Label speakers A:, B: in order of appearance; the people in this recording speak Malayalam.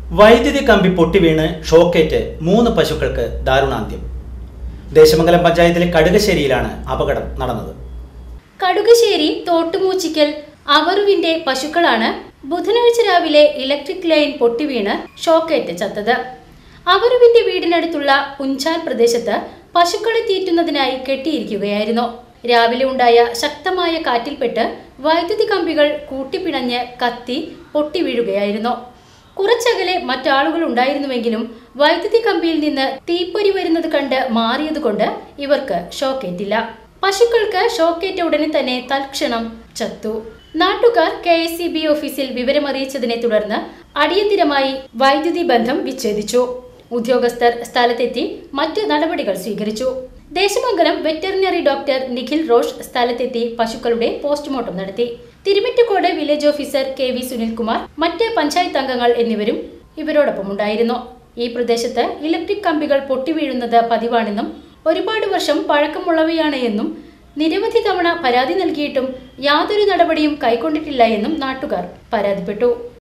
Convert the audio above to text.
A: വൈദ്യുതി കമ്പി പൊട്ടിവീണ് ഷോക്കേറ്റ് മൂന്ന് പശുക്കൾക്ക് ദാരുണാന്ത്യം ദേശമംഗലം പഞ്ചായത്തിലെ കടുകശ്ശേരിയിലാണ് അപകടം നടന്നത്
B: കടുകശ്ശേരി തോട്ടുമൂച്ചിക്കൽ അവറുവിന്റെ പശുക്കളാണ് ബുധനാഴ്ച രാവിലെ ഇലക്ട്രിക് ലൈൻ പൊട്ടിവീണ് ഷോക്കേറ്റ് ചത്തത് അവറുവിന്റെ വീടിനടുത്തുള്ള പുഞ്ചാൽ പ്രദേശത്ത് പശുക്കളെ തീറ്റുന്നതിനായി കെട്ടിയിരിക്കുകയായിരുന്നു രാവിലെ ഉണ്ടായ ശക്തമായ കാറ്റിൽപ്പെട്ട് വൈദ്യുതി കമ്പികൾ കൂട്ടിപ്പിണഞ്ഞ് കത്തി പൊട്ടിവീഴുകയായിരുന്നു കുറച്ചകലെ മറ്റാളുകൾ ഉണ്ടായിരുന്നുവെങ്കിലും വൈദ്യുതി കമ്പിയിൽ നിന്ന് തീപ്പൊരി വരുന്നത് കണ്ട് മാറിയതുകൊണ്ട് ഇവർക്ക് ഷോക്കേറ്റില്ല പശുക്കൾക്ക് ഷോക്കേറ്റ ഉടനെ തന്നെ തൽക്ഷണം ചത്തു നാട്ടുകാർ കെ എസ് സി ബി ഓഫീസിൽ വിവരമറിയിച്ചതിനെ തുടർന്ന് അടിയന്തിരമായി വൈദ്യുതി ബന്ധം വിച്ഛേദിച്ചു ഉദ്യോഗസ്ഥർ സ്ഥലത്തെത്തി മറ്റ് നടപടികൾ സ്വീകരിച്ചു ദേശമംഗലം വെറ്ററിനറി ഡോക്ടർ നിഖിൽ റോഷ് സ്ഥലത്തെത്തി പശുക്കളുടെ പോസ്റ്റ്മോർട്ടം നടത്തി Thirumittakode village officer K V Sunilkumar മറ്റ് പഞ്ചായത്ത് അംഗങ്ങൾ എന്നിവരും ഇവരോടൊപ്പം ഉണ്ടായിരുന്നു ഈ പ്രദേശത്ത് ഇലക്ട്രിക് കമ്പികൾ പൊട്ടിവീഴുന്നത് പതിവാണെന്നും ഒരുപാട് വർഷം പഴക്കമുള്ളവയാണ് എന്നും നിരവധി തവണ പരാതി നൽകിയിട്ടും യാതൊരു നടപടിയും കൈക്കൊണ്ടിട്ടില്ല എന്നും നാട്ടുകാർ പരാതിപ്പെട്ടു